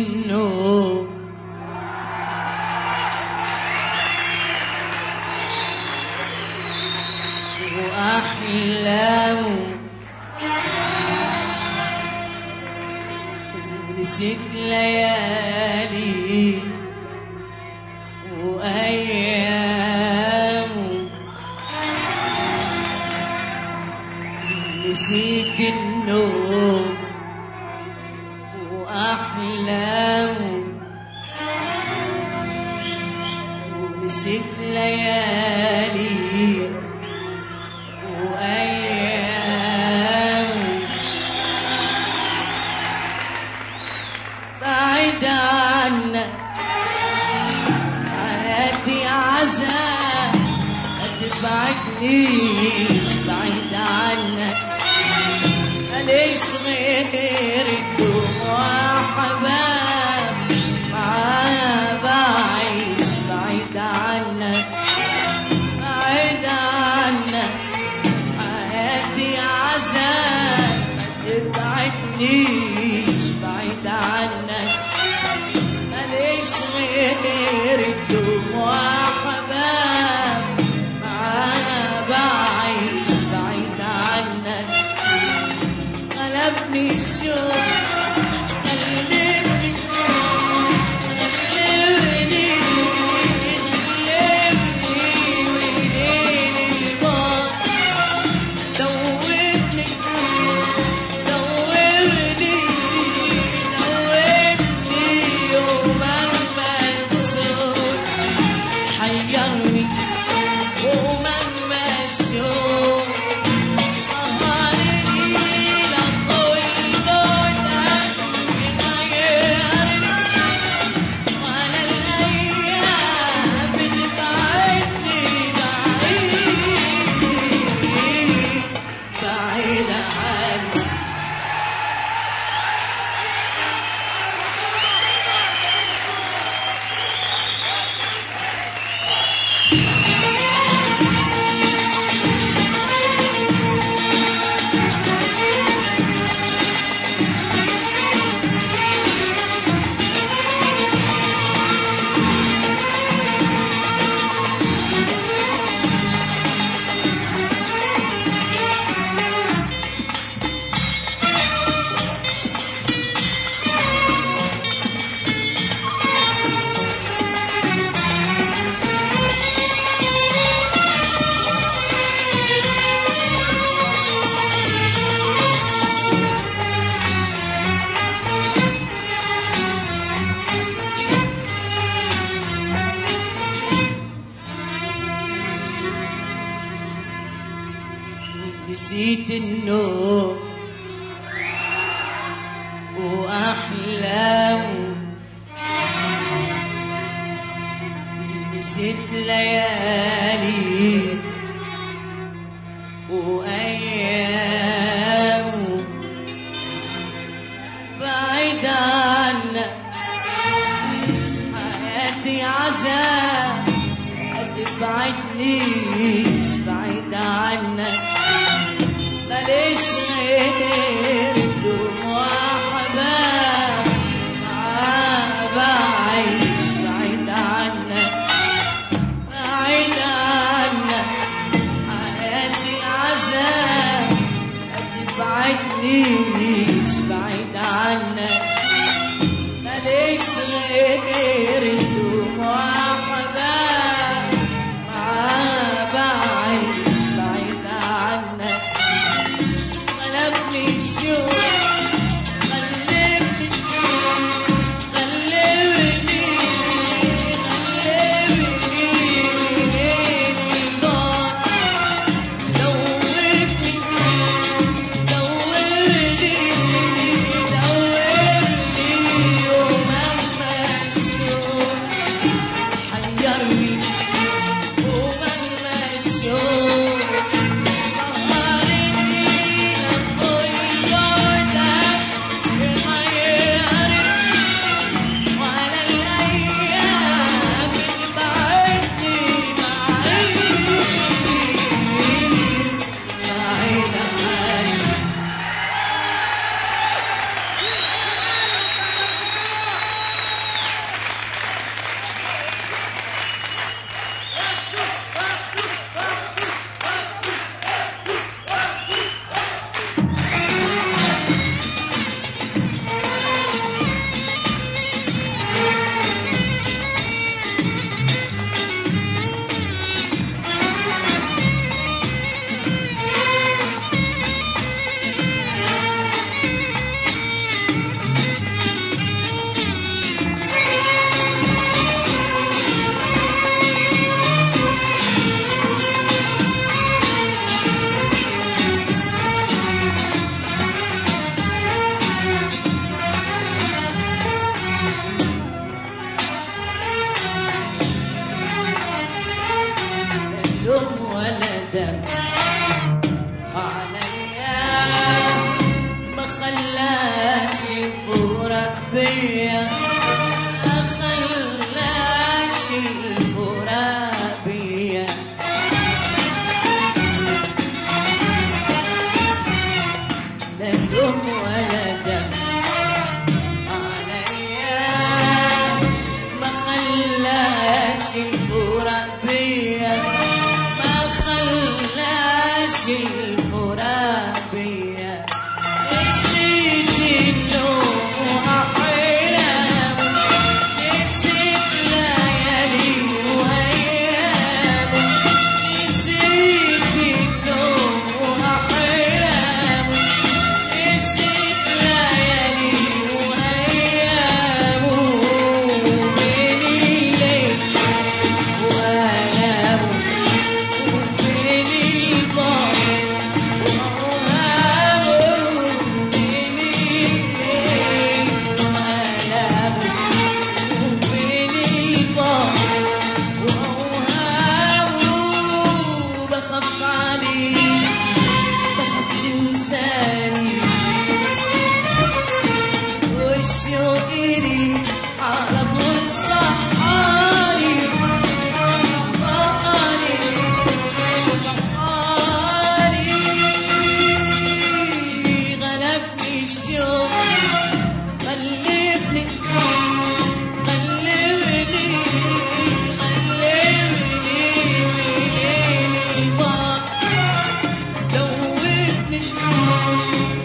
النوم وأحلام نسيت ليالي وأيام نسيت النوم وأحلام ونسيت ليالي وأيام بعيد عنك حياتي عذاب ما تبعدنيش بعيد عنك ماليش غير الدموع حباب معايا بعيش بعيد عنك بعيد عنك حياتي عذاب ما تبعدنيش بعيد عنك ماليش غير الدموع حباب معايا بعيش بعيد عنك غلبني الشوق خلتني خلتني خلتني وإيديني البار دوبني دوبني دوبني ومهما الصوت حيرني ومهما الشوق سهرني لطول الموتى يغيرني وعلى الأيام بتبعدني بعيد بعيد عني نسيت النوم وأحلام نسيت ليالي وأيام بعيد عنك حياتي عذاب ما تبعدنيش بعيد عنك ماليش غير الدموع حباب معاه بعيش بعيد عنك بعيد عنك حياتي عذاب ما تبعدنيش بعيد عنك ماليش غير الدموع حباب معاه بعيش بعيد عنك غلبني الشوق غلبني غلبني غلبني وإيديني النار دوبني دوبني دوبني ومهما السوق يا